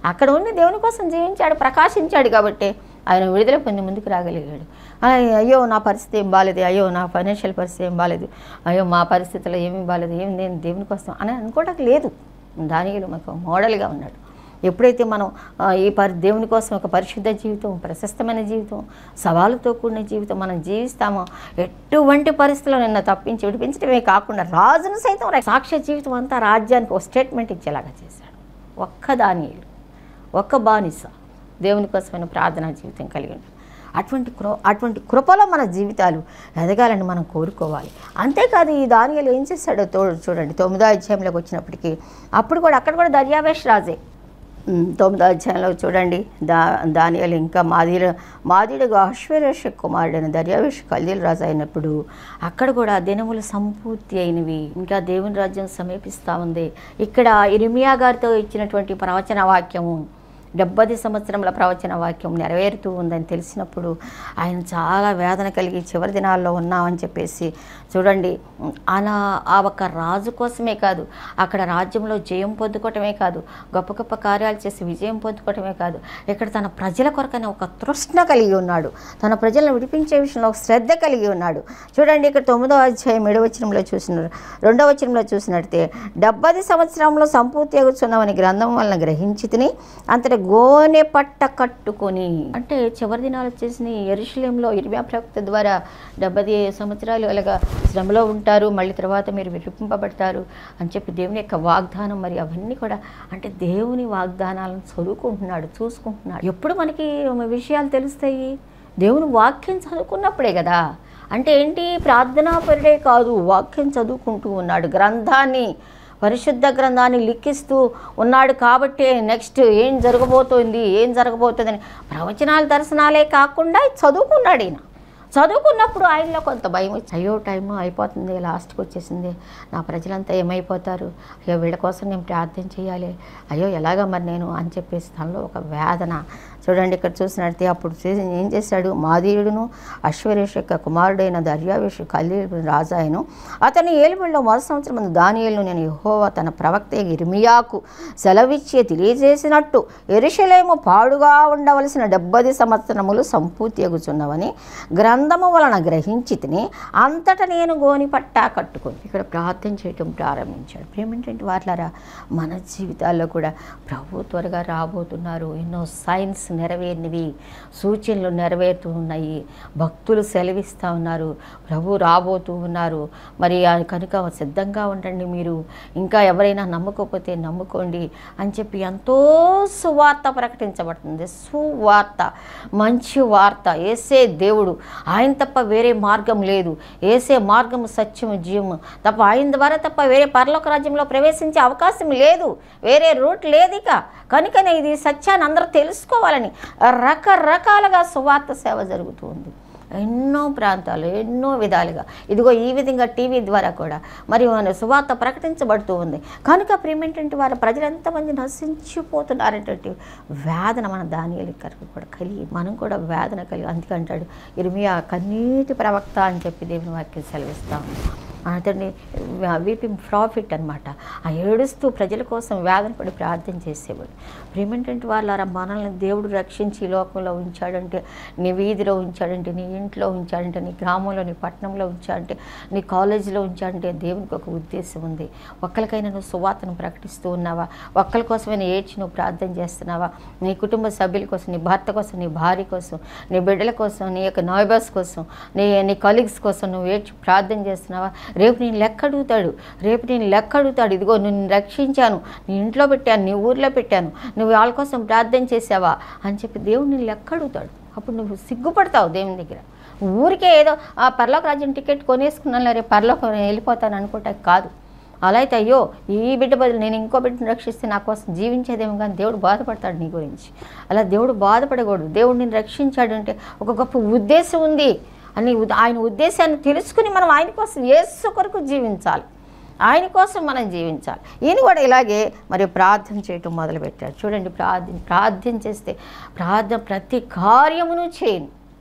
అక్కడ ఉండి దేవుని కోసం జీవించాడు ప్రకాశించాడు కాబట్టి ఆయన విడుదల పొంది ముందుకు రాగలిగాడు అలా అయ్యో నా పరిస్థితి ఏం బాగాలేదు అయ్యో నా ఫైనాన్షియల్ పరిస్థితి ఏం బాగాలేదు అయ్యో మా పరిస్థితుల్లో ఏమీ బాగాలేదు ఏం నేను దేవుని కోసం అని అనుకోవడానికి లేదు దానిలో మాకు మోడల్గా ఉన్నాడు ఎప్పుడైతే మనం ఆ, ఈ పరి దేవుని కోసం ఒక పరిశుద్ధ జీవితం ప్రశస్తమైన జీవితం సవాలుతో కూడిన జీవితం మనం జీవిస్తామో ఎటువంటి పరిస్థితుల్లో నిన్న తప్పించి విడిపించడమే కాకుండా రాజును సైతం ర- సాక్ష్య జీవితం అంతా రాజ్యానికి ఒక స్టేట్మెంట్ ఇచ్చేలాగా చేశాడు ఒక్క దానియులు ఒక్క బానిస దేవుని కోసమైన ప్రార్థనా జీవితం కలిగి ఉంటాడు అటువంటి కృ అటువంటి కృపలో మన జీవితాలు ఎదగాలని మనం కోరుకోవాలి అంతేకాదు ఈ దానియాలు ఏం చేశాడో తో చూడండి తొమ్మిదో అధ్యాయంలోకి వచ్చినప్పటికీ అప్పుడు కూడా అక్కడ కూడా దర్యావేష్ రాజే ఉమ్, తొమ్మిదో అధ్యాయంలో చూడండి దా దానియాలు ఇంకా మాదిర మాదిడుగా అశ్వరేష కుమారుడైన దర్యావేష్ కల్దీల రాజు అయినప్పుడు అక్కడ కూడా దినములు సంపూర్తి అయినవి ఇంకా దేవుని రాజ్యం సమీపిస్తూ ఉంది ఇక్కడ ఇరిమియా గారితో ఇచ్చినటువంటి ప్రవచన వాక్యము డెబ్బది సంవత్సరముల ప్రవచన వాక్యం నెరవేరుతూ ఉందని తెలిసినప్పుడు ఆయన చాలా వేదన కలిగి చివరి దినాల్లో ఉన్నామని చెప్పేసి చూడండి అలా ఆ ఒక్క రాజు కోసమే కాదు అక్కడ రాజ్యంలో జయం పొందుకోవటమే కాదు గొప్ప గొప్ప కార్యాలు చేసి విజయం పొందుకోవటమే కాదు ఇక్కడ తన ప్రజల కొరకనే ఒక తృష్ణ కలిగి ఉన్నాడు తన ప్రజలను విడిపించే విషయంలో ఒక శ్రద్ధ కలిగి ఉన్నాడు చూడండి ఇక్కడ తొమ్మిదో అధ్యాయం ఏడవ వచనంలో చూసిన రెండవ వచనంలో చూసినట్టే డెబ్బది సంవత్సరంలో సంపూర్తి ఎగుచున్నామని గ్రంథం వలన గ్రహించి తిని అంతటి గోనె పట్ట కట్టుకొని అంటే చివరి దినాలు వచ్చేసి ఎరుషలేంలో ఇరిమియా ప్రవక్త ద్వారా డెబ్బై సంవత్సరాలు అలాగా శ్రమలో ఉంటారు మళ్ళీ తర్వాత మీరు విడిపింపబడతారు అని చెప్పి దేవుని యొక్క వాగ్దానం మరి అవన్నీ కూడా అంటే దేవుని వాగ్దానాలను చదువుకుంటున్నాడు చూసుకుంటున్నాడు ఎప్పుడు మనకి విషయాలు తెలుస్తాయి దేవుని వాక్యం చదువుకున్నప్పుడే కదా అంటే ఏంటి ప్రార్థనాపరుడే కాదు వాక్యం చదువుకుంటూ ఉన్నాడు గ్రంథాన్ని పరిశుద్ధ గ్రంథాన్ని లిఖిస్తూ ఉన్నాడు కాబట్టి నెక్స్ట్ ఏం జరగబోతోంది ఏం జరగబోతుందని ప్రవచనాలు దర్శనాలే కాకుండా చదువుకున్నాడు ఈయన చదువుకున్నప్పుడు ఆయనలో కొంత భయం వచ్చి అయ్యో టైం అయిపోతుంది లాస్ట్కి వచ్చేసింది నా ప్రజలంతా ఏమైపోతారు అయ్యో వీళ్ళ కోసం నేను ప్రార్థన చేయాలి అయ్యో ఎలాగ మరి నేను అని చెప్పేసి తనలో ఒక వేదన చూడండి ఇక్కడ చూసినట్టే అప్పుడు చేసి ఏం చేశాడు మాదీయుడును అశ్వరేష్ యొక్క కుమారుడైన దర్యావేషు కల్లీలు రాజాయను అతని ఏలుబడిలో మొదటి సంవత్సరం ముందు దానియేలును నేను యెహోవా తన ప్రవక్త ఇర్మియాకు సెలవిచ్చి తెలియజేసినట్టు ఎరుషలేము పాడుగా ఉండవలసిన డెబ్బది సంవత్సరములు సంపూర్తి ఎగుచున్నవని గ్రంథము వలన గ్రహించి తిని అంతట నేను గోని పట్టా కట్టుకొని ఇక్కడ ప్రార్థన చేయటం ప్రారంభించాడు ఏమిటంటే వాట్లారా మన జీవితాల్లో కూడా ప్రభు త్వరగా రాబోతున్నారు ఎన్నో సైన్స్ నెరవేరినవి సూచనలు నెరవేరుతూ ఉన్నాయి భక్తులు సెలవిస్తూ ఉన్నారు ప్రభు రాబోతూ ఉన్నారు మరి ఆ కనుక సిద్ధంగా ఉండండి మీరు ఇంకా ఎవరైనా నమ్ముకోకపోతే నమ్ముకోండి అని చెప్పి ఎంతో సువార్త ప్రకటించబడుతుంది సువార్త మంచి వార్త ఏసే దేవుడు ఆయన తప్ప వేరే మార్గం లేదు ఏసే మార్గం సత్యము జీవము తప్ప ఆయన ద్వారా తప్ప వేరే పరలోక రాజ్యంలో ప్రవేశించే అవకాశం లేదు వేరే రూట్ లేదు ఇక కనుకనే ఇది సత్యాన్ని అందరూ తెలుసుకోవాలని రకరకాలుగా సువార్త సేవ జరుగుతూ ఉంది ఎన్నో ప్రాంతాలు ఎన్నో విధాలుగా ఇదిగో ఈ విధంగా టీవీ ద్వారా కూడా మరి మన సువార్త ప్రకటించబడుతూ ఉంది కనుక ప్రేమేంటంటే వారి ప్రజలు ఎంతమంది నశించిపోతున్నారనేటువంటి వేదన మన దానియలు కరకు కూడా కలిగి మనం కూడా వేదన కలిగి అందుకంటాడు ఇర్మియా కన్నీటి ప్రవక్త అని చెప్పి దేవుని వాక్యం సెలవిస్తాం అతన్ని వీపింగ్ ప్రాఫిట్ అనమాట ఆ ఏడుస్తూ ప్రజల కోసం వేదన పడి ప్రార్థన చేసేవాడు ప్రేమేంటంటే వాళ్ళ మనల్ని దేవుడు రక్షించి ఈ లోకంలో ఉంచాడంటే నీ వీధిలో ఉంచాడంటే నీ ఇంట్లో ఉంచాడంటే నీ గ్రామంలో నీ పట్టణంలో ఉంచాడంటే నీ కాలేజీలో ఉంచాడంటే దేవునికి ఒక ఉద్దేశం ఉంది ఒక్కరికైనా నువ్వు సువార్తను ప్రకటిస్తూ ఉన్నావా ఒక్కరి కోసమైనా ఏడ్చి నువ్వు ప్రార్థన చేస్తున్నావా నీ కుటుంబ సభ్యుల కోసం నీ భర్త కోసం నీ భార్య కోసం నీ బిడ్డల కోసం నీ యొక్క నైబర్స్ కోసం నీ నీ కలీగ్స్ కోసం నువ్వు ఏడ్చి ప్రార్థన చేస్తున్నావా రేపు నేను లెక్క అడుగుతాడు రేపు నేను లెక్క అడుగుతాడు ఇదిగో నిన్ను రక్షించాను నీ ఇంట్లో పెట్టాను నీ ఊర్లో పెట్టాను నువ్వు వాళ్ళ కోసం ప్రార్థన చేసావా అని చెప్పి దేవుడు నేను లెక్క అడుగుతాడు అప్పుడు నువ్వు సిగ్గుపడతావు దేవుని దగ్గర ఊరికే ఏదో ఆ పర్లోక రాజ్యం టికెట్ కొనేసుకున్నాను రేపు పర్లోకం వెళ్ళిపోతాను అనుకోవటానికి కాదు అలా అయితే అయ్యో ఈ బిడ్డ బదులు నేను ఇంకో బిడ్డను రక్షిస్తే నా కోసం జీవించేదేమో కానీ దేవుడు బాధపడతాడు నీ గురించి అలా దేవుడు బాధపడకూడదు దేవుడు నేను రక్షించాడంటే ఒక గొప్ప ఉద్దేశం ఉంది అని ఉద్- ఆయన ఉద్దేశాన్ని తెలుసుకుని మనం ఆయన కోసం యేసు కొరకు జీవించాలి ఆయన కోసం మనం జీవించాలి ఈయన కూడా ఇలాగే మరి ప్రార్థన చేయటం మొదలుపెట్టాడు చూడండి ప్రార్థన ప్రార్థన చేస్తే ప్రార్థన ప్రతి కార్యమును చేయను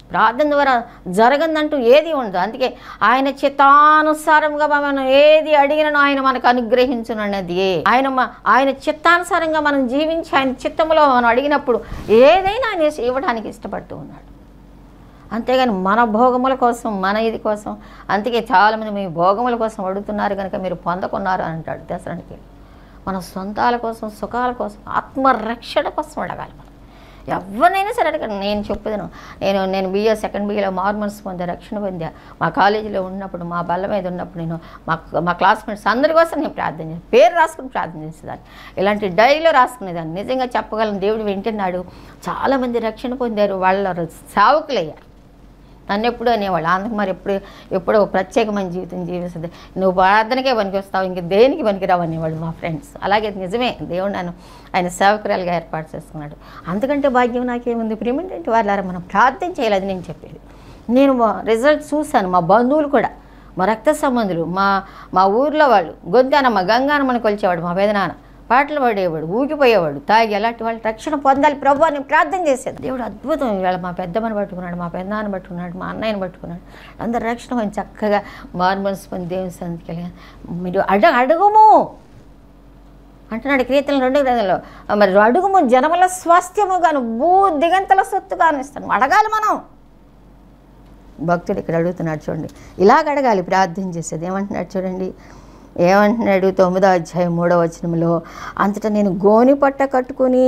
ప్రార్థన ద్వారా జరగందంటూ ఏది ఉండదు అందుకే ఆయన చిత్తానుసారంగా మనం ఏది అడిగినను ఆయన మనకు అనుగ్రహించునన్నది ఆయన మ- ఆయన చిత్తానుసారంగా మనం జీవించి ఆయన చిత్తంలో మనం అడిగినప్పుడు ఏదైనా ఆయన ఇవ్వడానికి ఇష్టపడుతూ ఉన్నాడు అంతేగాని మన భోగముల కోసం మన ఇది కోసం అందుకే చాలామంది మీ భోగముల కోసం అడుగుతున్నారు కనుక మీరు పొందకున్నారు అని అంటాడు దసరానికి మన సొంతాల కోసం సుఖాల కోసం ఆత్మరక్షణ కోసం అడగాలి మనం ఎవరినైనా సరే అడగండి నేను చెప్పేదను నేను నేను బిఏ సెకండ్ బిఏలో మార్మల్స్ పొందా రక్షణ పొందా మా కాలేజీలో ఉన్నప్పుడు మా బల్ల మీద ఉన్నప్పుడు నేను మా మా క్లాస్మేట్స్ అందరి కోసం నేను ప్రార్థన చేస్తాను పేరు రాసుకుని ప్రార్థన చేసేదాన్ని ఇలాంటి డైరీలో రాసుకునేదాన్ని నిజంగా చెప్పగలను దేవుడు వింటున్నాడు చాలామంది రక్షణ పొందారు వాళ్ళ సేవకులయ్యారు నన్ను ఎప్పుడు అనేవాళ్ళు అందుకు మరి ఎప్పుడు ఎప్పుడో ప్రత్యేకమైన జీవితం జీవిస్తుంది నువ్వు ప్రార్థనకే పనికి వస్తావు ఇంక దేనికి పనికిరావు అనేవాళ్ళు మా ఫ్రెండ్స్ అలాగే నిజమే దేవుడు నన్ను ఆయన సేవకురాలుగా ఏర్పాటు చేసుకున్నాడు అంతకంటే భాగ్యం నాకేముంది ప్రిమిటెంట్ వాళ్ళారా మనం ప్రార్థన చేయాలి అది నేను చెప్పేది నేను మా రిజల్ట్ చూశాను మా బంధువులు కూడా మా రక్త సంబంధులు మా మా ఊర్లో వాళ్ళు గొంతానమ్మ గంగానమ్మని కొలిచేవాడు మా పెదనాన్న పాటలు పాడేవాడు ఊగిపోయేవాడు తాగి అలాంటి వాళ్ళు రక్షణ పొందాలి ప్రభు అని ప్రార్థన చేసేది దేవుడు అద్భుతం ఇవాళ మా పెద్దమ్మని పట్టుకున్నాడు మా పెద్దనాన్న పట్టుకున్నాడు మా అన్నయ్యని పట్టుకున్నాడు అందరు రక్షణ పొంది చక్కగా మార్మల్స్ పొంది దేవుని సందికి మీరు అడ అడుగుము అంటున్నాడు కీర్తన రెండు గ్రంథంలో మరి అడుగుము జనముల స్వాస్థ్యముగాను భూ దిగంతల సొత్తుగాను ఇస్తాను అడగాలి మనం భక్తుడు ఇక్కడ అడుగుతున్నాడు చూడండి ఇలాగ అడగాలి ప్రార్థన చేసేది ఏమంటున్నాడు చూడండి ఏమంటున్నాడు తొమ్మిదో అధ్యాయం మూడో వచనంలో అంతటా నేను గోని పట్ట కట్టుకుని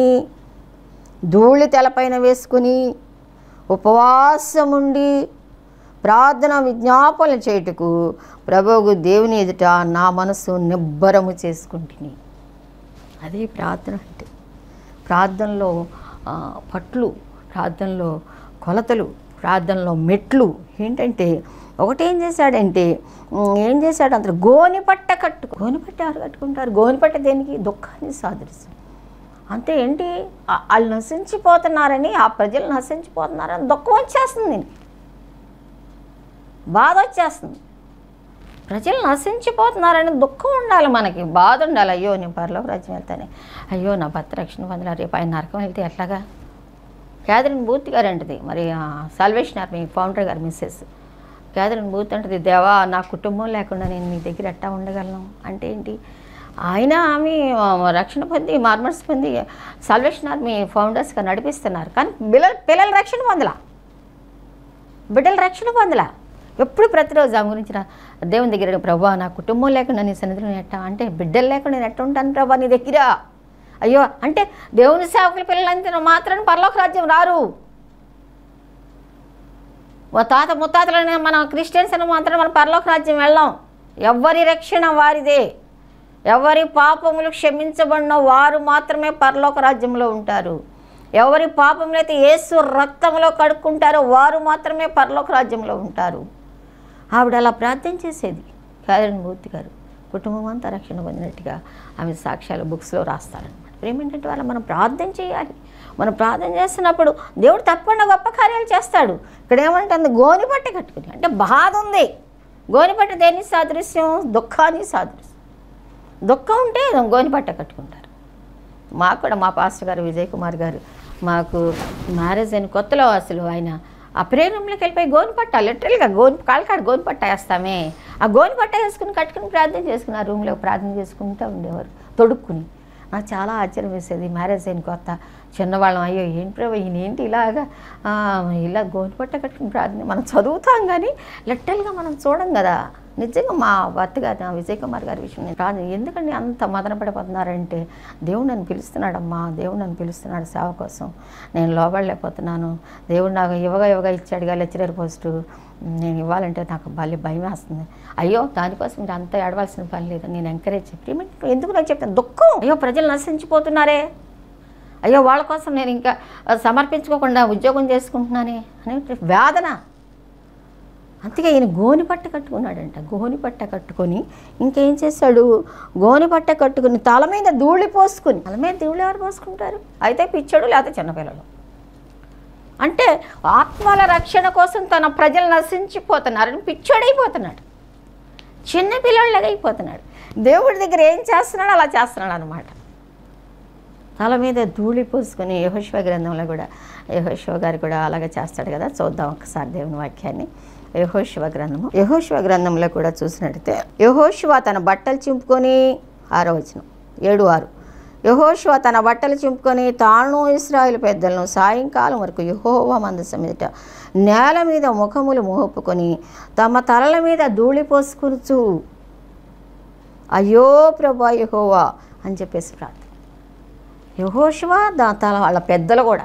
ధూళి తెలపైన వేసుకుని ఉపవాసముండి ప్రార్థన విజ్ఞాపనలు చేయుటకు ప్రభువు దేవుని ఎదుట నా మనసు నిబ్బరము చేసుకుంటుని అదే ప్రార్థన అంటే ప్రార్థనలో ఆ, పట్లు ప్రార్థనలో కొలతలు ప్రార్థనలో మెట్లు ఏంటంటే ఒకటేం చేశాడంటే ఉమ్, ఏం చేశాడు అంత గోని పట్ట కట్టు గోని పట్ట ఎవరు కట్టుకుంటారు గోని పట్ట దేనికి దుఃఖాన్ని సాదృశ్యం అంతే ఏంటి ఆ- వాళ్ళు నశించిపోతున్నారని ఆ ప్రజలు నశించిపోతున్నారని దుఃఖం వచ్చేస్తుంది దీనికి బాధ వచ్చేస్తుంది ప్రజలు నశించిపోతున్నారని దుఃఖం ఉండాలి మనకి బాధ ఉండాలి అయ్యో నేను పరలోక రాజ్యం వెళ్తానే అయ్యో నా భర్త రక్షణ పొందలే రేపు ఆయన నరకం వెళ్తే ఎట్లాగా క్యాథరిన్ బూత్ గారు అంటది మరి సాల్వేషన్ ఆర్మీ ఫౌండర్ గారు మిస్సెస్ క్యాథరిన్ బూత్ అంటది దేవా నా కుటుంబం లేకుండా నేను నీ దగ్గర ఎట్టా ఉండగలను అంటే ఏంటి ఆయన ఆమె ఆ, రక్షణ పొంది మార్మర్స్ పొంది సాల్వేషన్ ఆర్మీ ఫౌండర్స్గా నడిపిస్తున్నారు కానీ పిల్లలు పిల్లలు రక్షణ పొందలా బిడ్డల రక్షణ పొందలా ఎప్పుడు ప్రతిరోజు ఆమె గురించి నా దేవుని దగ్గర ప్రభా నా కుటుంబం లేకుండా నీ సన్నిధిలో నేను ఎట్టా అంటే బిడ్డలు లేకుండా నేను ఎట్ట ఉంటాను ప్రభా నీ దగ్గర అయ్యో అంటే దేవుని సేవకుల పిల్లలంతా మాత్రం పరలోక రాజ్యం రారు మా తాత ముత్తాతలని మన క్రిస్టియన్స్ అని మాత్రం మన పరలోక రాజ్యం వెళ్ళాం ఎవరి రక్షణ వారిదే ఎవరి పాపములు క్షమించబడిన వారు మాత్రమే పరలోక రాజ్యంలో ఉంటారు ఎవరి పాపములైతే యేసు రక్తంలో కడుక్కుంటారో వారు మాత్రమే పరలోక రాజ్యంలో ఉంటారు ఆవిడ అలా ప్రార్థన చేసేది కారణ్ మూర్తి గారు కుటుంబం అంతా రక్షణ పొందినట్టుగా ఆమె సాక్ష్యాలు బుక్స్లో రాస్తారనమాట ఏమేంటంటే వాళ్ళ మనం ప్రార్థన చేయాలి మనం ప్రార్థన చేస్తున్నప్పుడు దేవుడు తప్పకుండా గొప్ప కార్యాలు చేస్తాడు ఇక్కడ ఏమంటుంది గోని పట్ట కట్టుకుని అంటే బాధ ఉంది గోని పట్ట దేని సాదృశ్యం దుఃఖాన్ని సాదృశ్యం దుఃఖం ఉంటే గోని పట్ట కట్టుకుంటారు మాకు కూడా మా పాస్టర్ గారు విజయ్ కుమార్ గారు మాకు మ్యారేజ్ అయిన కొత్తలో అసలు ఆయన ఆ ప్రేరంలోకి వెళ్ళిపోయి గోని పట్ట లిటరల్గా గోని కాళ్ళకాడ గోని పట్ట వేస్తామే ఆ గోని పట్ట వేసుకుని కట్టుకుని ప్రార్థన చేసుకుని ఆ రూమ్లో ప్రార్థన చేసుకుంటూ ఉండేవారు తొడుక్కుని నాకు చాలా ఆశ్చర్యం వేసేది మ్యారేజ్ అయిన కొత్త చిన్నవాళ్ళం అయ్యో ఏంటి ప్రభు ఈయన ఏంటి ఇలాగా ఆ, ఇలా గోని పట్ట కట్టుకుని ప్రార్థన మనం చదువుతాం కానీ లిటరల్గా మనం చూడం కదా నిజంగా మా భర్త గారు నా విజయ్ కుమార్ గారి విషయం నేను రాదు ఎందుకండి అంత మదన పడిపోతున్నారంటే దేవుడు నన్ను పిలుస్తున్నాడమ్మా దేవుడు నన్ను పిలుస్తున్నాడు సేవ కోసం నేను లోబడలేకపోతున్నాను దేవుడు నాకు ఇవ్వగా ఇవ్వగా ఇచ్చాడుగా లెక్చరర్ పోస్టు నేను ఇవ్వాలంటే నాకు భలే భయం వేస్తుంది అయ్యో దానికోసం మీరు అంత ఏడవలసిన పని లేదు నేను ఎంకరేజ్ చెప్పి ఎందుకు నాకు చెప్తాను దుఃఖం అయ్యో ప్రజలు నశించిపోతున్నారే అయ్యో వాళ్ళ కోసం నేను ఇంకా సమర్పించుకోకుండా ఉద్యోగం చేసుకుంటున్నానే అనే వేదన అందుకే ఈయన గోని పట్ట కట్టుకున్నాడంట గోని పట్ట కట్టుకొని ఇంకేం చేశాడు గోని పట్ట కట్టుకుని తల మీద ధూళి పోసుకుని తల మీద ధూళి ఎవరు పోసుకుంటారు అయితే పిచ్చడు లేకపోతే చిన్నపిల్లలు అంటే ఆత్మల రక్షణ కోసం తన ప్రజలు నశించిపోతున్నారని పిచ్చోడైపోతున్నాడు చిన్న పిల్లలాగా అయిపోతున్నాడు దేవుడి దగ్గర ఏం చేస్తున్నాడో అలా చేస్తున్నాడు అనమాట తల మీద ధూళి పూసుకొని యహోశివ గ్రంథంలో కూడా యహోశివ గారు కూడా అలాగే చేస్తాడు కదా చూద్దాం ఒకసారి దేవుని వాక్యాన్ని యహోశివ గ్రంథము యహోశివ గ్రంథంలో కూడా చూసినట్టయితే యహోశివ తన బట్టలు చింపుకొని ఆరో వచనం ఏడు ఆరు యహోశివ తన బట్టలు చింపుకొని తాను ఇస్రాయేల్ పెద్దలను సాయంకాలం వరకు యహోవా మందసం మీదట నేల మీద ముఖములు మోపుకొని తమ తలల మీద ధూళి పోసుకునుచు అయ్యో ప్రభా యహోవా అని చెప్పేసి ప్రార్థన యహోశివ దా తల వాళ్ళ పెద్దలు కూడా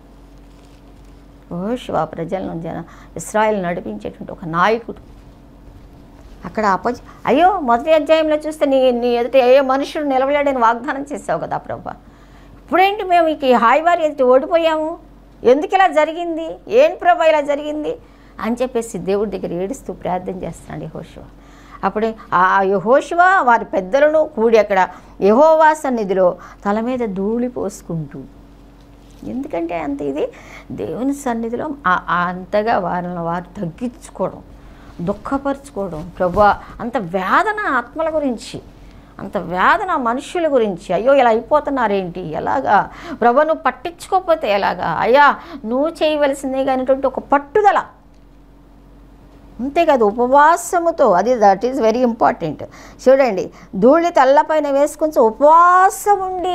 యహోశివ ప్రజలను జన ఇస్రాయల్ నడిపించేటువంటి ఒక నాయకుడు అక్కడ అపజ అయ్యో మొదటి అధ్యాయంలో చూస్తే నీ నీ ఎదుట ఏ మనుషుడు నిలవలేడని వాగ్దానం చేసావు కదా ప్రభా ఇప్పుడేంటి మేము ఇక హాయివారి ఎదుట ఓడిపోయాము ఎందుకు ఇలా జరిగింది ఏం ప్రభా ఇలా జరిగింది అని చెప్పేసి దేవుడి దగ్గర ఏడుస్తూ ప్రార్థన చేస్తున్నాడు యహోశివ అప్పుడే ఆ యహోశివ వారి పెద్దలను కూడి అక్కడ యహోవా సన్నిధిలో తల మీద ధూళి పోసుకుంటూ ఎందుకంటే అంత ఇది దేవుని సన్నిధిలో ఆ- ఆ అంతగా వారిని వారు తగ్గించుకోవడం దుఃఖపరుచుకోవడం ప్రభా అంత వేదన ఆత్మల గురించి అంత వేదన మనుషుల గురించి అయ్యో ఇలా అయిపోతున్నారేంటి ఎలాగా ప్రభా నువ్వు పట్టించుకోకపోతే ఎలాగా అయ్యా నువ్వు చేయవలసిందే కానిటువంటి ఒక పట్టుదల అంతేకాదు ఉపవాసముతో అది దట్ ఈజ్ వెరీ ఇంపార్టెంట్ చూడండి ధూళి తల్లపైన వేసుకొని ఉపవాసం ఉండి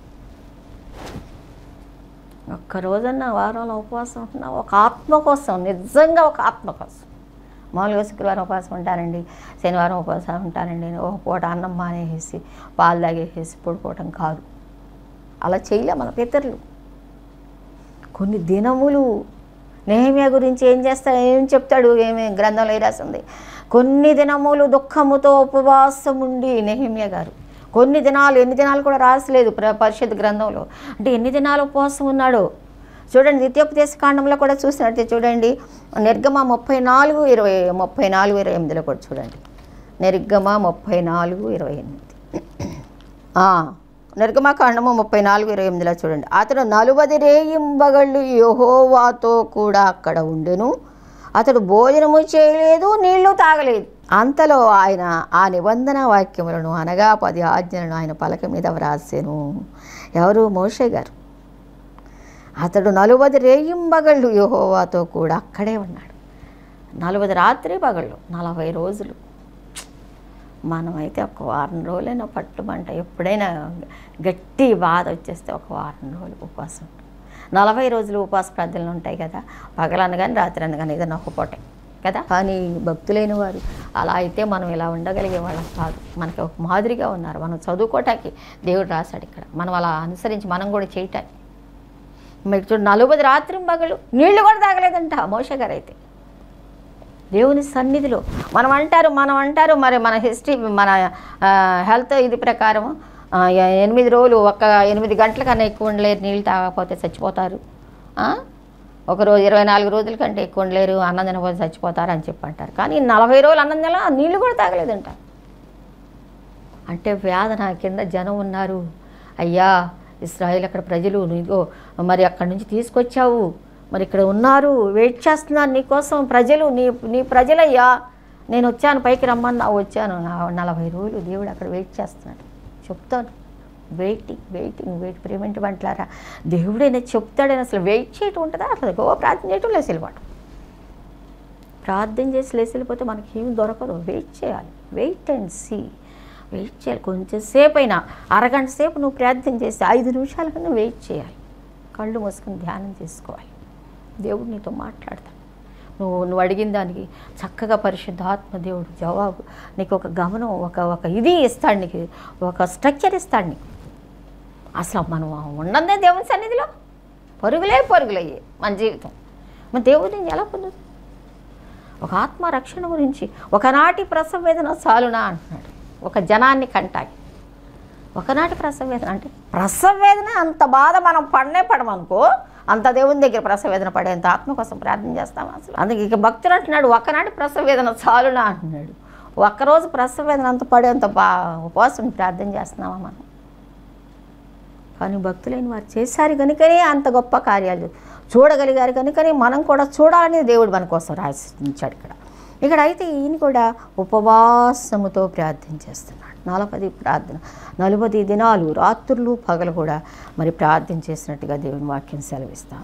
ఒక్క రోజన్న వారంలో ఉపవాసం ఉంటున్నా ఒక ఆత్మ కోసం నిజంగా ఒక ఆత్మ కోసం మామూలుగా శుక్రవారం ఉపవాసం ఉంటారండి శనివారం ఉపవాసం ఉంటారండి ఒక పూట అన్నం మానేసి పాలు తాగేసేసి పడుకోవటం కాదు అలా చేయలే మన పితరులు కొన్ని దినములు నేహమ్యా గురించి ఏం చేస్తా ఏం చెప్తాడు ఏమి గ్రంథంలో ఏ రాసింది కొన్ని దినములు దుఃఖముతో ఉపవాసం ఉండి నెహమ్య గారు కొన్ని దినాలు ఎన్ని దినాలు కూడా రాసలేదు ప్ర- పరిషత్ గ్రంథంలో అంటే ఎన్ని దినాలు ఉపవాసం ఉన్నాడు చూడండి ద్వితీయోపదేశ కాండంలో కూడా చూసినట్టే చూడండి నిర్గమ ముప్పై నాలుగు ఇరవై ముప్పై నాలుగు ఇరవై ఎనిమిదిలో కూడా చూడండి నిర్గమ ముప్పై నాలుగు ఇరవై ఎనిమిది ఆ, నిర్గమకాండము ముప్పై నాలుగు ఇరవై ఎనిమిదిలో చూడండి అతడు నలువది రేయింబగళ్ళు యెహోవాతో కూడా అక్కడ ఉండెను అతడు భోజనము చేయలేదు నీళ్లు తాగలేదు అంతలో ఆయన ఆ నిబంధన వాక్యములను అనగా పది ఆజ్ఞలను ఆయన పలక మీద వ్రాసెను ఎవరు మోషే గారు అతడు నలువది రేయింబగళ్ళు యెహోవాతో కూడా అక్కడే ఉన్నాడు నలువది రాత్రి పగళ్ళు నలభై రోజులు మనమైతే ఒక వారం రోజులైనా పట్టుమంట ఎప్పుడైనా గట్టి బాధ వచ్చేస్తే ఒక వారం రోజులు ఉపవాసం ఉంటాం నలభై రోజులు ఉపవాస ప్రార్థనలు ఉంటాయి కదా పగలనగాని రాత్రి అనగాని ఏదైనా ఒక పూటే కదా కానీ భక్తులైన వారు అలా అయితే మనం ఇలా ఉండగలిగే వాళ్ళం కాదు మనకి ఒక మాదిరిగా ఉన్నారు మనం చదువుకోవటానికి దేవుడు రాశాడు ఇక్కడ మనం అలా అనుసరించి మనం కూడా చేయటానికి మీకు చూడు నలుబై రాత్రి పగలు నీళ్లు కూడా తాగలేదంట మోష గారు అయితే దేవుని సన్నిధిలో మనం అంటారు మనం అంటారు మరి మన హిస్టరీ మన హెల్త్ ఇది ప్రకారం ఆ, ఎనిమిది రోజులు ఒక ఎనిమిది గంటల కన్నా ఎక్కువ ఉండలేరు నీళ్ళు తాగకపోతే చచ్చిపోతారు ఆ? ఒక రోజు ఇరవై నాలుగు రోజుల కంటే ఎక్కువ ఉండలేరు అన్నం తినకపోతే చచ్చిపోతారు అని చెప్పి అంటారు కానీ నలభై రోజులు అన్నం తిన నీళ్ళు కూడా తాగలేదంట అంటే వేదన కింద జనం ఉన్నారు అయ్యా ఇస్రాయిల్ అక్కడ ప్రజలు నీకో మరి అక్కడి నుంచి తీసుకొచ్చావు మరి ఇక్కడ ఉన్నారు వెయిట్ చేస్తున్నారు నీకోసం ప్రజలు నీ నీ ప్రజలయ్యా నేను వచ్చాను పైకి రమ్మన్నా వచ్చాను నా నలభై రోజులు దేవుడు అక్కడ వెయిట్ చేస్తున్నాడు చెప్తాను వెయిటింగ్ వెయిటింగ్ వెయిట్ ప్రేమెంట్ అంటారా దేవుడైనా చెప్తాడని అసలు వెయిట్ చేయటం ఉంటుందా అసలు గో ప్రార్థన చేయటం లేసి వెళ్ళిపోవటం ప్రార్థన చేసి లేచి వెళ్ళిపోతే మనకి ఏమి దొరకదు వెయిట్ చేయాలి వెయిట్ అండ్ సీ వెయిట్ చేయాలి కొంచెం సేపు అయినా అరగంట సేపు నువ్వు ప్రార్థన చేసి ఐదు నిమిషాల కన్నా వెయిట్ చేయాలి కళ్ళు మూసుకొని ధ్యానం చేసుకోవాలి దేవుడు నీతో మాట్లాడతాడు నువ్వు నువ్వు అడిగిన దానికి చక్కగా పరిశుద్ధాత్మ దేవుడు జవాబు నీకు ఒక గమనం ఒక ఒక ఇది ఇస్తాడు నీకు ఒక స్ట్రక్చర్ ఇస్తాడు నీకు అసలు మనం ఉన్నదే దేవుని సన్నిధిలో పరుగులే పరుగులయ్యే మన జీవితం మన దేవుడిని ఎలా పొందుతుంది ఒక ఆత్మ రక్షణ గురించి ఒకనాటి ప్రసవ వేదన చాలునా అంటున్నాడు ఒక జనాన్ని కంటాకి ఒకనాటి ప్రసవ వేదన అంటే ప్రసవ వేదన అంత బాధ మనం పడనే పడమనుకో అంత దేవుని దగ్గర ప్రసవ వేదన పడేంత ఆత్మ కోసం ప్రార్థన చేస్తాం అసలు అందుకే ఇక భక్తుడు అంటున్నాడు ఒకనాటి ప్రసవ వేదన చాలునా అంటున్నాడు ఒక్కరోజు ప్రసవ వేదన అంత పడేంత బా ఉపవాసం ప్రార్థన చేస్తున్నామా మనం కానీ భక్తులైన వారు చేశారు కనుకనే అంత గొప్ప కార్యాలు చూడగలిగారు కనుకనే మనం కూడా చూడాలని దేవుడు మన కోసం రాసించాడు ఇక్కడ ఇక్కడ అయితే ఈయన కూడా ఉపవాసముతో ప్రార్థన చేస్తున్నాడు నలపది ప్రార్థన నలభై దినాలు రాత్రులు పగలు కూడా మరి ప్రార్థన చేసినట్టుగా దేవుని వాక్యం సెలవిస్తాం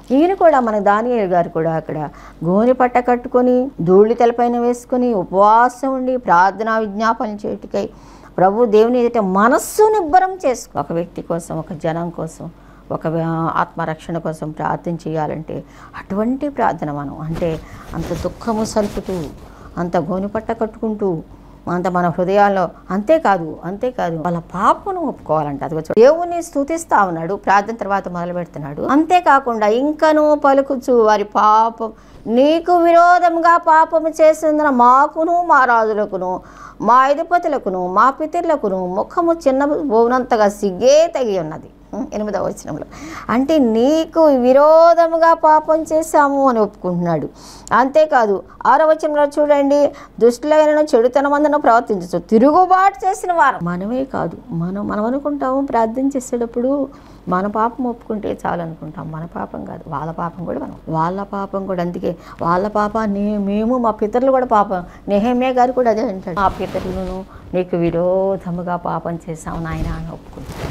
ఈయన కూడా మన దానియేలు గారు కూడా అక్కడ గోని పట్ట కట్టుకొని ధూళి తలపైన వేసుకొని ఉపవాసం ఉండి ప్రార్థనా విజ్ఞాపన చేయుటకై ప్రభు దేవుని ఎదుట మనస్సు నిబ్బరం చేసుకో ఒక వ్యక్తి కోసం ఒక జనం కోసం ఒక వ్య- ఆత్మరక్షణ కోసం ప్రార్థన చేయాలంటే అటువంటి ప్రార్థన మనం అంటే అంత దుఃఖము సలుపుతూ అంత గోనిపట్ట కట్టుకుంటూ అంత మన హృదయాల్లో అంతేకాదు అంతేకాదు వాళ్ళ పాపను ఒప్పుకోవాలంట అది చూడు. దేవుని స్థుతిస్తా ఉన్నాడు ప్రార్థన తర్వాత మొదలు పెడుతున్నాడు అంతేకాకుండా ఇంకనూ పలుకుచు వారి పాపం నీకు విరోధంగా పాపము చేసిందిన మాకును మా రాజులకును మా అధిపతులకును మా పితరులకును ముఖము చిన్న బోనంతగా సిగ్గే తగి ఉన్నది ఎనిమిదవ వచనంలో అంటే నీకు విరోధముగా పాపం చేశాము అని ఒప్పుకుంటున్నాడు అంతేకాదు ఆరో వచనంలో చూడండి దుష్టులైన చెడుతనమందును ప్రవర్తించచ్చు తిరుగుబాటు చేసిన వారు మనమే కాదు మనం మనం అనుకుంటాము ప్రార్థన చేసేటప్పుడు మన పాపం ఒప్పుకుంటే చాలు అనుకుంటాం మన పాపం కాదు వాళ్ళ పాపం కూడా మనం వాళ్ళ పాపం కూడా అందుకే వాళ్ళ పాప నే మేము మా పితరులు కూడా పాపం నెహమ్య గారు కూడా అదే అంటాడు మా పితరులను నీకు విరోధముగా పాపం చేశాము నాయన అని ఒప్పుకుంటాడు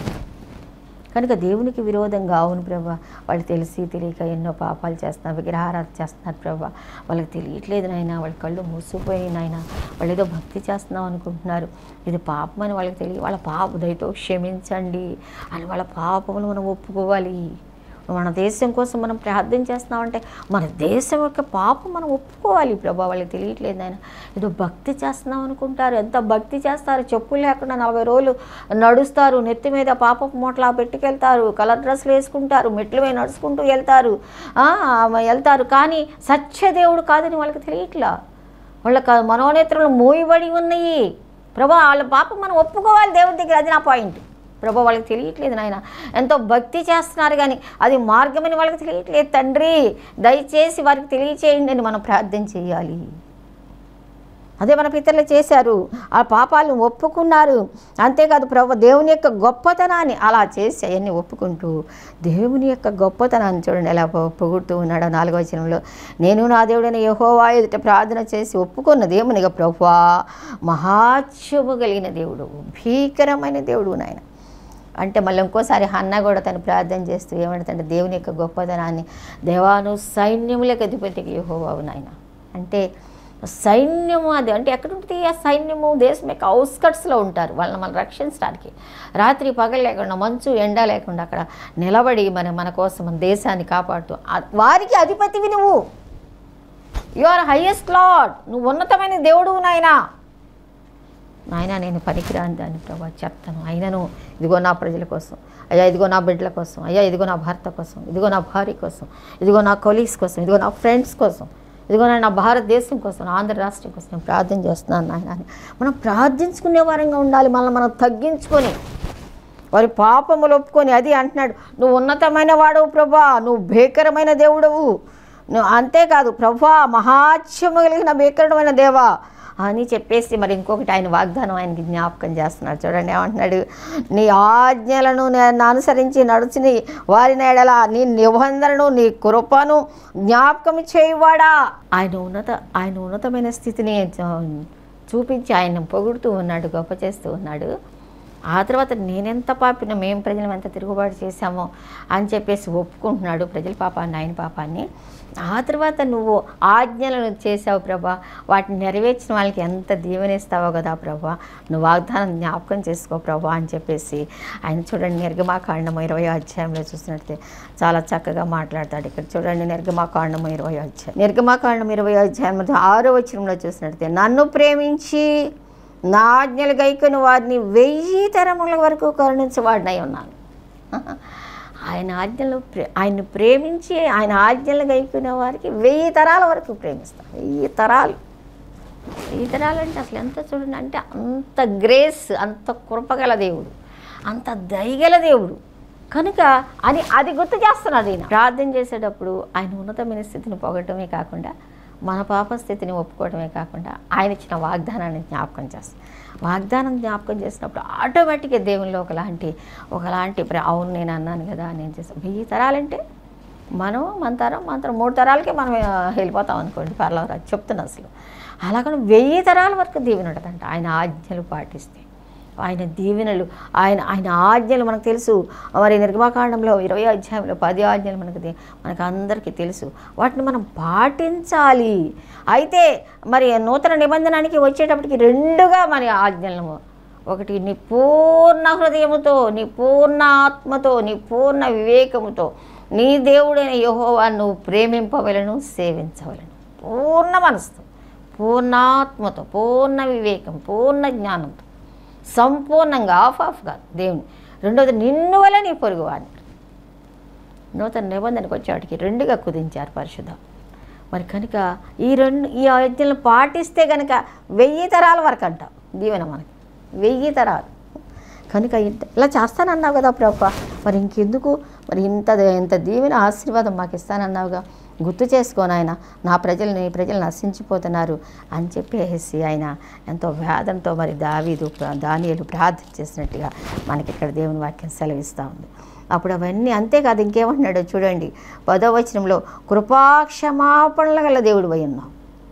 కనుక దేవునికి విరోధంగా అవును ప్రభా వాళ్ళు తెలిసి తెలియక ఎన్నో పాపాలు చేస్తున్నారు విగ్రహారాధన చేస్తున్నారు ప్రభా వాళ్ళకి తెలియట్లేదు నాయన వాళ్ళ కళ్ళు మూసిపోయి నాయన వాళ్ళు ఏదో భక్తి చేస్తున్నాం అనుకుంటున్నారు ఇది పాపం అని వాళ్ళకి తెలియ వాళ్ళ పాప దయతో క్షమించండి అని వాళ్ళ పాపములు మనం ఒప్పుకోవాలి మన దేశం కోసం మనం ప్రార్థన చేస్తున్నామంటే మన దేశం యొక్క పాపం మనం ఒప్పుకోవాలి ప్రభా వాళ్ళకి తెలియట్లేదు ఆయన ఏదో భక్తి చేస్తున్నాం అనుకుంటారు ఎంత భక్తి చేస్తారు చెప్పులు లేకుండా నలభై రోజులు నడుస్తారు నెత్తి మీద పాపపు మూటలా పెట్టుకెళ్తారు కలర్ డ్రెస్లు వేసుకుంటారు మెట్ల మీద నడుచుకుంటూ వెళ్తారు ఆ, వెళ్తారు కానీ సత్యదేవుడు కాదని వాళ్ళకి తెలియట్లా వాళ్ళ క- మనోనేత్రాలు మూయబడి ఉన్నాయి ప్రభా వాళ్ళ పాపం మనం ఒప్పుకోవాలి దేవుడి దగ్గర అది నా పాయింట్ ప్రభా వాళ్ళకి తెలియట్లేదు నాయన ఎంతో భక్తి చేస్తున్నారు కానీ అది మార్గమని వాళ్ళకి తెలియట్లేదు తండ్రి దయచేసి వారికి తెలియచేయండి అని మనం ప్రార్థన చేయాలి అదే మన పితరులు చేశారు ఆ పాపాలను ఒప్పుకున్నారు అంతేకాదు ప్రభు దేవుని యొక్క గొప్పతనాన్ని అలా చేసి అవన్నీ ఒప్పుకుంటూ దేవుని యొక్క గొప్పతనాన్ని చూడండి ఎలా పొ- పొగుడుతూ ఉన్నాడు నాలుగో వచనంలో నేను నా దేవుడైన యెహోవా ఎదుట ప్రార్థన చేసి ఒప్పుకున్న దేవునిగా ప్రభువా మహాత్యము కలిగిన దేవుడు భీకరమైన దేవుడు నాయన అంటే మళ్ళీ ఇంకోసారి హన్న కూడా తను ప్రార్థన చేస్తూ ఏమంటుందంటే దేవుని యొక్క గొప్పతనాన్ని దేవాను సైన్యములకు అధిపతికి యెహోవావు నాయన అంటే సైన్యము అది అంటే ఎక్కడ ఉంటుంది ఆ సైన్యము దేశం యొక్క అవుట్స్కట్స్లో ఉంటారు వాళ్ళని మనం రక్షించడానికి రాత్రి పగలు లేకుండా మంచు ఎండ లేకుండా అక్కడ నిలబడి మన మన కోసం మన దేశాన్ని కాపాడుతూ ఆ- వారికి అధిపతివి నువ్వు యు ఆర్ హైయెస్ట్ లాడ్ నువ్వు ఉన్నతమైన దేవుడు నాయనా నాయన నేను పనికిరాని దాన్ని ప్రభా చెప్తాను అయినను ఇదిగో నా ప్రజల కోసం అయ్యా ఇదిగో నా బిడ్డల కోసం అయ్యా ఇదిగో నా భర్త కోసం ఇదిగో నా భార్య కోసం ఇదిగో నా కొలీగ్స్ కోసం ఇదిగో నా ఫ్రెండ్స్ కోసం ఇదిగో నా భారతదేశం కోసం నా ఆంధ్ర రాష్ట్రం కోసం నేను ప్రార్థన చేస్తున్నాను నాయన అని మనం ప్రార్థించుకునే వారంగా ఉండాలి మనల్ని మనం తగ్గించుకొని వారి పాపములు ఒప్పుకొని అది అంటున్నాడు నువ్వు ఉన్నతమైన వాడవు ప్రభా నువ్వు భీకరమైన దేవుడవు నువ్వు అంతేకాదు ప్రభా మహాత్యము కలిగిన భీకరమైన దేవా అని చెప్పేసి మరి ఇంకొకటి ఆయన వాగ్దానం ఆయనకి జ్ఞాపకం చేస్తున్నాడు చూడండి ఏమంటున్నాడు నీ ఆజ్ఞలను నేను అనుసరించి నడుచుని వారి నేడల నీ నిబంధనను నీ కృపను జ్ఞాపకం చేయువాడా ఆయన ఉన్నత ఆయన ఉన్నతమైన స్థితిని చూ- చూపించి ఆయన పొగుడుతూ ఉన్నాడు గొప్ప చేస్తూ ఉన్నాడు ఆ తర్వాత నేనెంత పాపిన మేము ప్రజలు ఎంత తిరుగుబాటు చేశామో అని చెప్పేసి ఒప్పుకుంటున్నాడు ప్రజల పాపాన్ని ఆయన పాపాన్ని ఆ తర్వాత నువ్వు ఆజ్ఞలను చేసావు ప్రభా వాటిని నెరవేర్చిన వాళ్ళకి ఎంత దీవెనిస్తావో కదా ప్రభా నువ్వు వాగ్దానం జ్ఞాపకం చేసుకో ప్రభా అని చెప్పేసి ఆయన చూడండి నిర్గమాకాండము ఇరవై అధ్యాయంలో చూసినట్టే చాలా చక్కగా మాట్లాడతాడు ఇక్కడ చూడండి నిర్గమాకాండము ఇరవై అధ్యాయం నిర్గమాకాండం ఇరవై అధ్యాయం ఆరో వచనంలో చూసినట్టే నన్ను ప్రేమించి నా ఆజ్ఞలు గైకొని వారిని వెయ్యి తరముల వరకు కరుణించవాడినై ఉన్నాను ఆయన ఆజ్ఞలు ప్రే ఆయన్ని ప్రేమించి ఆయన ఆజ్ఞలు గైకునే వారికి వెయ్యి తరాల వరకు ప్రేమిస్తాను వెయ్యి తరాలు వెయ్యి తరాలు అంటే అసలు ఎంత చూడండి అంటే అంత గ్రేస్ అంత కృపగల దేవుడు అంత దయగల దేవుడు కనుక అని అది గుర్తు చేస్తున్నాడు ఈయన ప్రార్థన చేసేటప్పుడు ఆయన ఉన్నతమైన స్థితిని పొగడమే కాకుండా మన పాప స్థితిని ఒప్పుకోవడమే కాకుండా ఆయన ఇచ్చిన వాగ్దానాన్ని జ్ఞాపకం చేస్తాం వాగ్దానం జ్ఞాపకం చేసినప్పుడు ఆటోమేటిక్గా దేవునిలో ఒకలాంటి ఒకలాంటి ప్ర- అవును నేను అన్నాను కదా నేను చేస్తాను వెయ్యి తరాలంటే మనం మన తరం మన తరం మూడు తరాలకే మనం ఆ, వెళ్ళిపోతాం అనుకోండి పర్లేదు చెప్తున్నా అసలు అలాగని వెయ్యి తరాల వరకు దీవెన ఉండదంట ఆయన ఆజ్ఞలు పాటిస్తే ఆయన దీవెనలు ఆయన ఆయన ఆజ్ఞలు మనకు తెలుసు మరి నిర్మాకాండంలో ఇరవై అధ్యాయంలో పది ఆజ్ఞలు మనకు తె- మనకు అందరికీ తెలుసు వాటిని మనం పాటించాలి అయితే మరి నూతన నిబంధనానికి వచ్చేటప్పటికి రెండుగా మరి ఆజ్ఞలను ఒకటి నీ పూర్ణ హృదయముతో నీ పూర్ణ ఆత్మతో నీ పూర్ణ వివేకముతో నీ దేవుడైన యెహోవా నువ్వు ప్రేమింపవలను సేవించవలను పూర్ణ మనసుతో పూర్ణాత్మతో పూర్ణ వివేకం పూర్ణ జ్ఞానంతో సంపూర్ణంగా ఆఫ్ ఆఫ్గా దేవుని రెండోది నిన్ను వల్ల నీ పొరుగు వాడిని నూతన నిబంధనకు వచ్చేవాటికి రెండుగా కుదించారు పరిశుద్ధ మరి కనుక ఈ రెండు ఈ ఆజ్ఞలను పాటిస్తే కనుక వెయ్యి తరాల వరకు అంటాం దీవెన మనకి వెయ్యి తరాలు కనుక ఇంత ఇలా చేస్తానన్నావు కదా ప్రభా మరి ఇంకెందుకు మరి ఇంత ఇంత దీవెన ఆశీర్వాదం మాకు ఇస్తానన్నావుగా గుర్తు చేసుకోను ఆయన నా ప్రజలు నీ ప్రజలు నశించిపోతున్నారు అని చెప్పేసి ఆయన ఎంతో వేదంతో మరి దావీదు దానియలు ప్రార్థన చేసినట్టుగా మనకి ఇక్కడ దేవుని వాక్యం సెలవిస్తూ ఉంది అప్పుడు అవన్నీ అంతేకాదు ఇంకేమంటున్నాడో చూడండి పదో వచనంలో కృపాక్షమాపణల గల దేవుడు అయి ఉన్నావు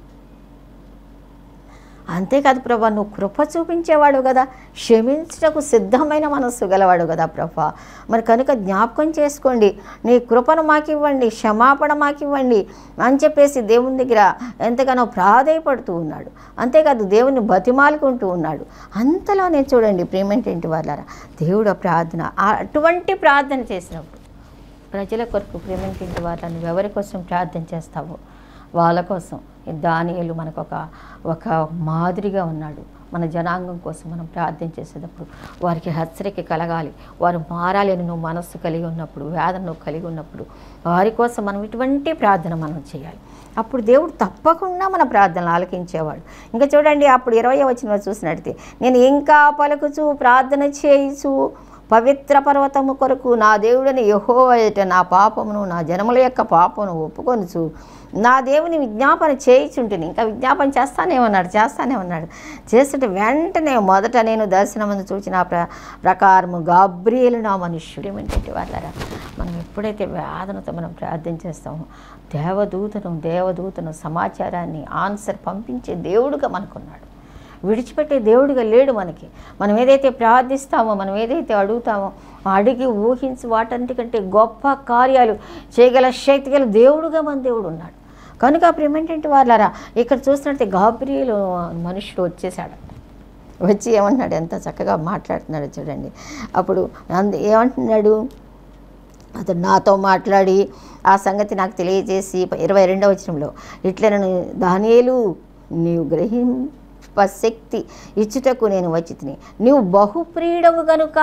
అంతేకాదు ప్రభా నువ్వు కృప చూపించేవాడు కదా క్షమించటకు సిద్ధమైన మనస్సు గలవాడు కదా ప్రభా మరి కనుక జ్ఞాపకం చేసుకోండి నీ కృపను మాకివ్వండి క్షమాపణ మాకివ్వండి అని చెప్పేసి దేవుని దగ్గర ఎంతగానో ప్రాధేయపడుతూ ఉన్నాడు అంతేకాదు దేవుని బతిమాలుకుంటూ ఉన్నాడు అంతలోనే చూడండి ప్రేమేంటి వాళ్ళారా దేవుడు ఆ ప్రార్థన ఆ- అటువంటి ప్రార్థన చేసినప్పుడు ప్రజల కొరకు ప్రేమింటి వాళ్ళని ఎవరి కోసం ప్రార్థన చేస్తావో వాళ్ళ కోసం ఈ దానియేలు మనకు ఒక ఒక మాదిరిగా ఉన్నాడు మన జనాంగం కోసం మనం ప్రార్థన చేసేటప్పుడు వారికి హెచ్చరిక కలగాలి వారు మారాలి అని నువ్వు మనస్సు కలిగి ఉన్నప్పుడు వేదన నువ్వు కలిగి ఉన్నప్పుడు వారి కోసం మనం ఇటువంటి ప్రార్థన మనం చేయాలి అప్పుడు దేవుడు తప్పకుండా మన ప్రార్థనలు ఆలకించేవాడు ఇంకా చూడండి అప్పుడు ఇరవై వచ్చిన చూసినట్టే నేను ఇంకా పలుకుచు ప్రార్థన చేయుచు పవిత్ర పర్వతము కొరకు నా దేవుడిని యహోవయట నా పాపమును నా జనముల యొక్క పాపమును ఒప్పుకొనుచు నా దేవుని విజ్ఞాపన చేయిచుంటుంది ఇంకా విజ్ఞాపన చేస్తానే ఉన్నాడు చేస్తానే ఉన్నాడు చేస్తుంటే వెంటనే మొదట నేను దర్శనమందు చూచిన ప్ర ప్రకారము గాబ్రియలు నా మనుష్యుడు ఏమిటంటే వాళ్ళరా మనం ఎప్పుడైతే వేదనతో మనం ప్రార్థన చేస్తామో దేవదూతను దేవదూతను సమాచారాన్ని ఆన్సర్ పంపించే దేవుడుగా మనకున్నాడు విడిచిపెట్టే దేవుడిగా లేడు మనకి మనం ఏదైతే ప్రార్థిస్తామో మనం ఏదైతే అడుగుతామో అడిగి ఊహించి వాటన్నిటికంటే గొప్ప కార్యాలు చేయగల శక్తి గల దేవుడుగా మన దేవుడు ఉన్నాడు కనుక ప్రేమేంటంటే వాళ్ళరా ఇక్కడ చూసినట్టే గాబ్రియలు మనుషుడు వచ్చేసాడు వచ్చి ఏమంటున్నాడు ఎంత చక్కగా మాట్లాడుతున్నాడు చూడండి అప్పుడు అంద ఏమంటున్నాడు అతడు నాతో మాట్లాడి ఆ సంగతి నాకు తెలియజేసి ఇరవై రెండవ వచనంలో ఇట్లా నన్ను దానియేలు నీవు గ్రహింప శక్తి ఇచ్చుటకు నేను వచ్చి తిని నీవు బహుప్రియుడవు గనుక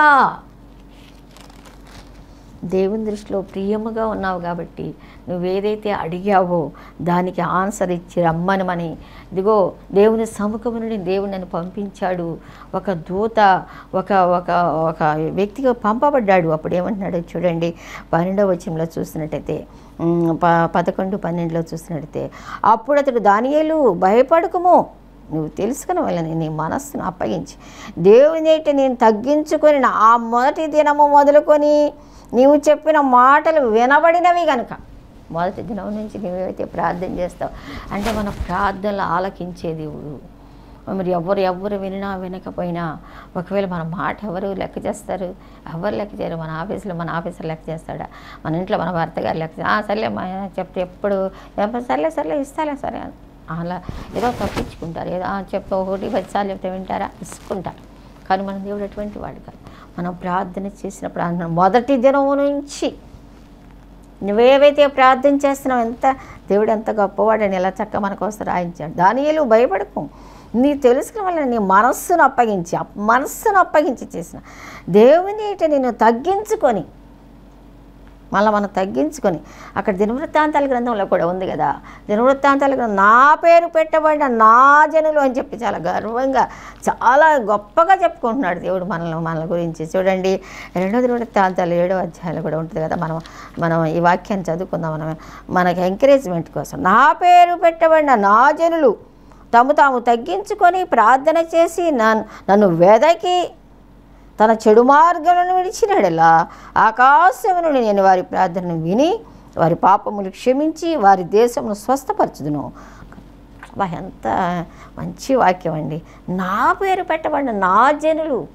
దేవుని దృష్టిలో ప్రియముగా ఉన్నావు కాబట్టి నువ్వేదైతే అడిగావో దానికి ఆన్సర్ ఇచ్చి రమ్మనమని ఇదిగో దేవుని సముఖము నుండి దేవుడు నన్ను పంపించాడు ఒక దూత ఒక ఒక ఒక వ్యక్తిగా పంపబడ్డాడు అప్పుడు ఏమంటున్నాడు చూడండి పన్నెండవ వచనంలో చూసినట్టయితే ఉమ్, ప పదకొండు పన్నెండులో చూసినట్టయితే అప్పుడు అతడు దానియేలు భయపడకము నువ్వు తెలుసుకుని వాళ్ళని నీ మనస్సును అప్పగించి దేవుని ఎదుట నేను తగ్గించుకొని నా ఆ మొదటి దినము మొదలుకొని నీవు చెప్పిన మాటలు వినబడినవి కనుక మొదటి దినం నుంచి నువ్వేవైతే ప్రార్థన చేస్తావు అంటే మన ప్రార్థనలు ఆలకించే దేవుడు మరి ఎవరు ఎవరు వినినా వినకపోయినా ఒకవేళ మన మాట ఎవరు లెక్క చేస్తారు ఎవరు లెక్క చేయరు మన ఆఫీసులో మన ఆఫీసర్ లెక్క చేస్తాడా మన ఇంట్లో మన భర్త గారు లెక్క చే- "ఆ, సర్లే మా ఆయన చెప్తే ఎప్పుడు "ఏం సర్లే సర్లే ఇస్తాలే సరే అని అలా ఏదో తప్పించుకుంటారు ఏదో "ఆ, చెప్పు ఒకటి పది సార్లు చెప్తే వింటారా ఇసుకుంటారు కానీ మన దేవుడు అటువంటి వాడు కాదు మనం ప్రార్థన చేసినప్పుడు ఆయన మొదటి దినము నుంచి నువ్వేవైతే ప్రార్థన చేస్తున్నావు ఎంత దేవుడు ఎంత గొప్పవాడని ఎలా చక్క మన కోసం రాయించాడు దానియేలు భయపడకు నీ తెలుసుకున్న వల్ల నీ మనస్సును అప్పగించి అప్- మనస్సును అప్పగించి చేసిన దేవుని ఎదుట నేను తగ్గించుకొని మళ్ళీ మనం తగ్గించుకొని అక్కడ దినవృత్తాంతాల గ్రంథంలో కూడా ఉంది కదా దినవృత్తాంతాల గ్రంథం నా పేరు పెట్టబడిన నా జనులు అని చెప్పి చాలా గర్వంగా చాలా గొప్పగా చెప్పుకుంటున్నాడు దేవుడు మనల్ని మన గురించి చూడండి రెండో దినవృత్తాంతాలు ఏడో అధ్యాయాలు కూడా ఉంటుంది కదా మనం మనం ఈ వాక్యాన్ని చదువుకుందాం మనం మనకి ఎంకరేజ్మెంట్ కోసం నా పేరు పెట్టబడిన నా జనులు తము తాము తగ్గించుకొని ప్రార్థన చేసి నన్ను నన్ను వెదకి తన చెడు మార్గములను విడిచినడలా ఆకాశము నుండి నేను వారి ప్రార్థనను విని వారి పాపములు క్షమించి వారి దేశమును స్వస్థపరచుదును వా ఎంత మంచి వాక్యం అండి నా పేరు పెట్టబడిన నా జనులు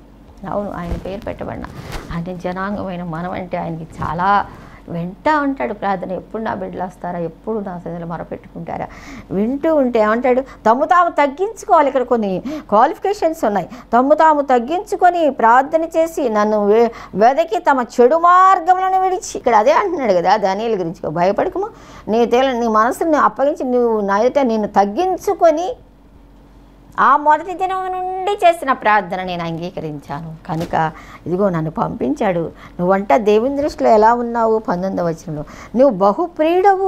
పెట్టబడిన అవును ఆయన పేరు పెట్టబడిన ఆయన జనాంగమైన మనం అంటే ఆయనకి చాలా వెంట ఉంటాడు ప్రార్థన ఎప్పుడు నా బిడ్డలు వస్తారా ఎప్పుడు నా సన్నిధిలో మొరపెట్టుకుంటారా వింటూ ఉంటే ఏమంటాడు తమ్ము తాము తగ్గించుకోవాలి ఇక్కడ కొన్ని క్వాలిఫికేషన్స్ ఉన్నాయి తమ్ము తాము తగ్గించుకొని ప్రార్థన చేసి నన్ను వె- వెదకి తమ చెడు మార్గములను విడిచి ఇక్కడ అదే అంటున్నాడు కదా దానియల గురించి భయపడకము నీ తేల నీ మనసుని అప్పగించి నువ్వు నా ఎదుట నిన్ను తగ్గించుకొని ఆ మొదటి దినం నుండి చేసిన ప్రార్థన నేను అంగీకరించాను కనుక ఇదిగో నన్ను పంపించాడు నువ్వంట దేవుని దృష్టిలో ఎలా ఉన్నావు పంతొమ్మిదవ వచనంలో నువ్వు బహుప్రియుడవు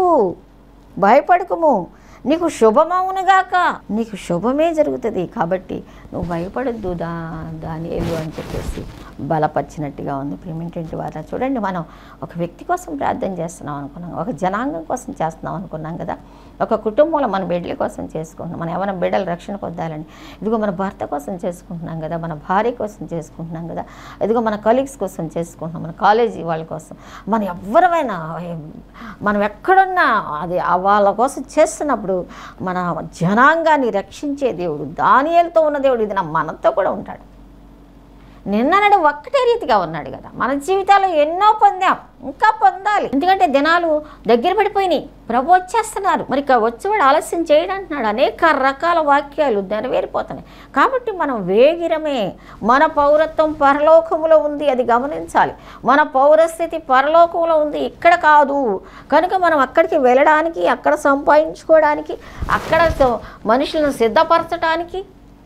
భయపడకము నీకు శుభమవునుగాక నీకు శుభమే జరుగుతుంది కాబట్టి నువ్వు భయపడద్దు దా దానియేలు అని చెప్పేసి బలపరిచినట్టుగా ఉంది ప్రేమేంటంటే వారు చూడండి మనం ఒక వ్యక్తి కోసం ప్రార్థన చేస్తున్నాం అనుకున్నాం ఒక జనాంగం కోసం చేస్తున్నాం అనుకున్నాం కదా ఒక కుటుంబంలో మన బిడ్డల కోసం చేసుకుంటున్నాం మన ఎవరైనా బిడ్డల రక్షణ పొందాలని ఇదిగో మన భర్త కోసం చేసుకుంటున్నాం కదా మన భార్య కోసం చేసుకుంటున్నాం కదా ఇదిగో మన కలీగ్స్ కోసం చేసుకుంటున్నాం మన కాలేజీ వాళ్ళ కోసం మన ఎవరమైనా మనం ఎక్కడున్నా అది ఆ వాళ్ళ కోసం చేస్తున్నప్పుడు మన జనాంగాన్ని రక్షించే దేవుడు దానియలతో ఉన్న దేవుడు ఇది నా మనతో కూడా ఉంటాడు నిన్ననడు ఒక్కటే రీతిగా ఉన్నాడు కదా మన జీవితాల్లో ఎన్నో పొందాం ఇంకా పొందాలి ఎందుకంటే దినాలు దగ్గర పడిపోయినాయి ప్రభు వచ్చేస్తున్నారు మరి ఇక వచ్చేవాడు ఆలస్యం చేయడంటున్నాడు అనేక రకాల వాక్యాలు నెరవేరిపోతున్నాయి కాబట్టి మనం వేగిరమే మన పౌరత్వం పరలోకములో ఉంది అది గమనించాలి మన పౌరస్థితి పరలోకంలో ఉంది ఇక్కడ కాదు కనుక మనం అక్కడికి వెళ్ళడానికి అక్కడ సంపాదించుకోవడానికి అక్కడ మనుషులను సిద్ధపరచడానికి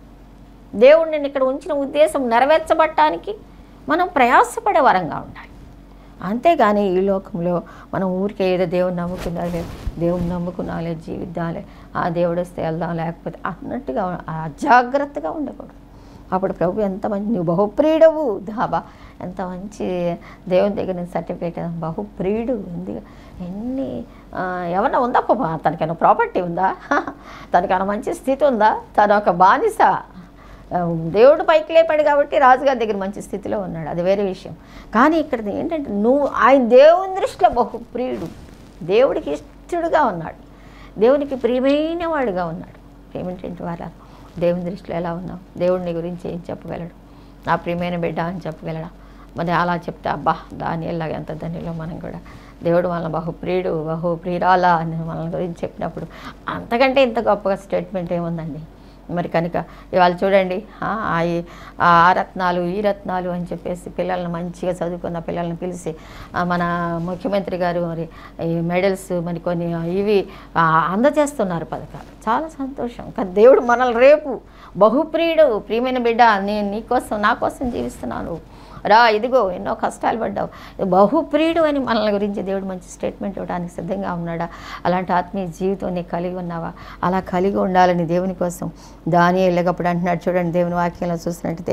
దేవుడు నేను ఇక్కడ ఉంచిన ఉద్దేశం నెరవేర్చబడటానికి మనం ప్రయాసపడే వరంగా ఉండాలి అంతేగాని ఈ లోకంలో మనం ఊరికే ఏదో దేవుని నమ్ముకున్నాలే దేవుని నమ్ముకున్నాలే జీవిద్దాలే ఆ దేవుడు వస్తే వెళ్దాం లేకపోతే అన్నట్టుగా అజాగ్రత్తగా ఉండకూడదు అప్పుడు ప్రభు ఎంత మంచి నువ్వు బహుప్రియుడవు దాబా ఎంత మంచి దేవుని దగ్గర నుంచి సర్టిఫికేట్ బహుప్రియుడు ఉంది ఎన్ని ఆ, ఏమన్నా ఉందా పాప తనకైనా ప్రాపర్టీ ఉందా తనకైనా మంచి స్థితి ఉందా తను ఒక బానిస ఆ, దేవుడు పైకి లేపాడు కాబట్టి రాజుగారి దగ్గర మంచి స్థితిలో ఉన్నాడు అది వేరే విషయం కానీ ఇక్కడ ఏంటంటే నువ్వు ఆయన దేవుని దృష్టిలో బహు ప్రియుడు దేవుడికి ఇష్టడుగా ఉన్నాడు దేవునికి ప్రియమైన వాడుగా ఉన్నాడు ప్రేమేంటంటే వాళ్ళ దేవుని దృష్టిలో ఎలా ఉన్నావు దేవుడిని గురించి ఏం చెప్పగలడు నా ప్రియమైన బిడ్డ అని చెప్పగలడా మరి అలా చెప్తే అబ్బా దాని ఎలాగ ఎంత ధనిలో మనం కూడా దేవుడు వాళ్ళ బహుప్రియుడు బహు ప్రియురాలా అని మన గురించి చెప్పినప్పుడు అంతకంటే ఇంత గొప్పగా స్టేట్మెంట్ ఏముందండి మరి కనుక ఇవాళ చూడండి ఆ, ఆ ఈ- ఆ రత్నాలు ఈ రత్నాలు అని చెప్పేసి పిల్లల్ని మంచిగా చదువుకున్న పిల్లల్ని పిలిచి ఆ, మన ముఖ్యమంత్రి గారు మరి ఈ మెడల్స్ మరి కొన్ని ఇవి ఆ, అందజేస్తున్నారు పథకాలు చాలా సంతోషం కానీ దేవుడు మనల్ని రేపు బహుప్రియుడు ప్రియమైన బిడ్డ నేను నీ కోసం నా కోసం జీవిస్తున్నాను రా ఇదిగో ఎన్నో కష్టాలు పడ్డావు బహుప్రియుడు అని మనల్ని గురించి దేవుడు మంచి స్టేట్మెంట్ ఇవ్వడానికి సిద్ధంగా ఉన్నాడా అలాంటి ఆత్మీయ జీవితం నీకు కలిగి ఉన్నావా అలా కలిగి ఉండాలని దేవుని కోసం దాని వెళ్ళగప్పుడు అంటున్నాడు చూడండి దేవుని వాక్యంలో చూసినట్టయితే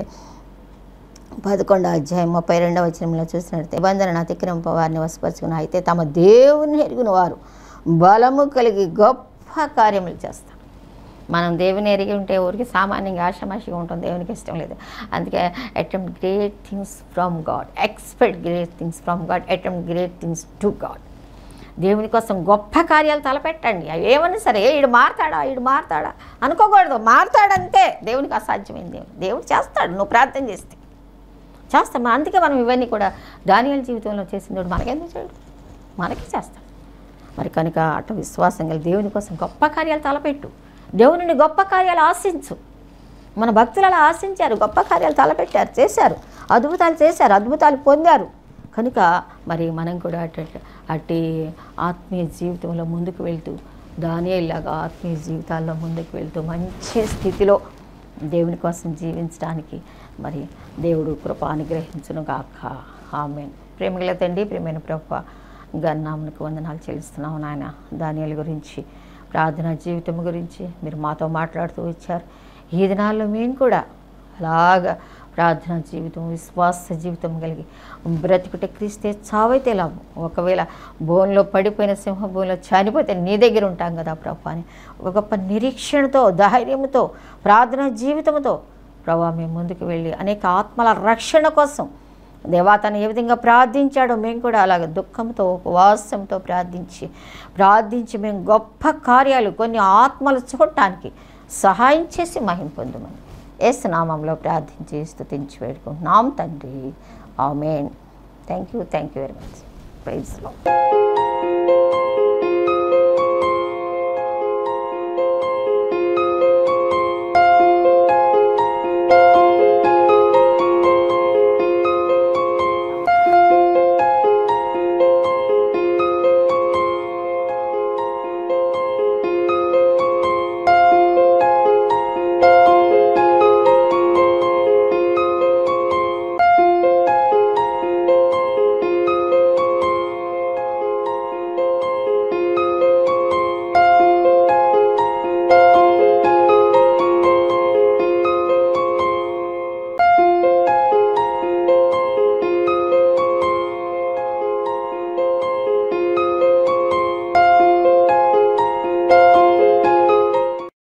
పదకొండో అధ్యాయం ముప్పై రెండవ వచనంలో చూసినట్టు నిబంధన అతిక్రమింప వారిని వశపరుచుకుని అయితే తమ దేవుని ఎరుగున వారు బలము కలిగి గొప్ప కార్యములు చేస్తారు మనం దేవుని ఎరిగి ఉంటే ఊరికి సామాన్యంగా ఆషమాషిగా ఉంటుంది దేవునికి ఇష్టం లేదు అందుకే attempt great things from God expect great things from God attempt great things to God దేవుని కోసం గొప్ప కార్యాలు తలపెట్టండి అవి ఏమన్నా సరే ఈడు మారతాడా ఈడు మారతాడా అనుకోకూడదు మారతాడంతే దేవునికి అసాధ్యమైంది దేవుడు దేవుడు చేస్తాడు నువ్వు ప్రార్థన చేస్తే చేస్తాం అందుకే మనం ఇవన్నీ కూడా దానియాల జీవితంలో చేసింది మనకెందుకు చేయడు మనకి చేస్తాం మరి కనుక అటు విశ్వాసం కలిగి దేవుని కోసం గొప్ప కార్యాలు తలపెట్టు దేవుని గొప్ప కార్యాలు ఆశించు మన భక్తులు అలా ఆశించారు గొప్ప కార్యాలు తలపెట్టారు చేశారు అద్భుతాలు చేశారు అద్భుతాలు పొందారు కనుక మరి మనం కూడా అటు అట్టి ఆత్మీయ జీవితంలో ముందుకు వెళ్తూ దానిలాగా ఆత్మీయ జీవితాల్లో ముందుకు వెళ్తూ మంచి స్థితిలో దేవుని కోసం జీవించడానికి మరి దేవుడు కృప అనుగ్రహించును గాక ఆమెన్ ప్రేమగల తండ్రి ప్రేమైన ప్రభు గన్నామునికి వందనాలు చెల్లిస్తున్నాము నాయన దానియాల గురించి ప్రార్థనా జీవితం గురించి మీరు మాతో మాట్లాడుతూ వచ్చారు ఈ దినాల్లో మేము కూడా అలాగా ప్రార్థనా జీవితం విశ్వాస జీవితం కలిగి బ్రతికుటే క్రీస్తే చావైతే లాభం ఒకవేళ బోన్లో పడిపోయిన సింహ బోన్లో చనిపోతే నీ దగ్గర ఉంటాం కదా ప్రభు అని ఒక గొప్ప నిరీక్షణతో ధైర్యంతో ప్రార్థనా జీవితంతో ప్రభా మేము ముందుకు వెళ్ళి అనేక ఆత్మల రక్షణ కోసం దేవా తను ఏ విధంగా ప్రార్థించాడో మేము కూడా అలాగ దుఃఖంతో ఉపవాసంతో ప్రార్థించి ప్రార్థించి మేము గొప్ప కార్యాలు కొన్ని ఆత్మలు చూడటానికి సహాయం చేసి మహిం పొందమని ఏసునామంలో ప్రార్థించి స్తుతించి వేడుకుంటున్నాం తండ్రి amen thank you thank you very much praise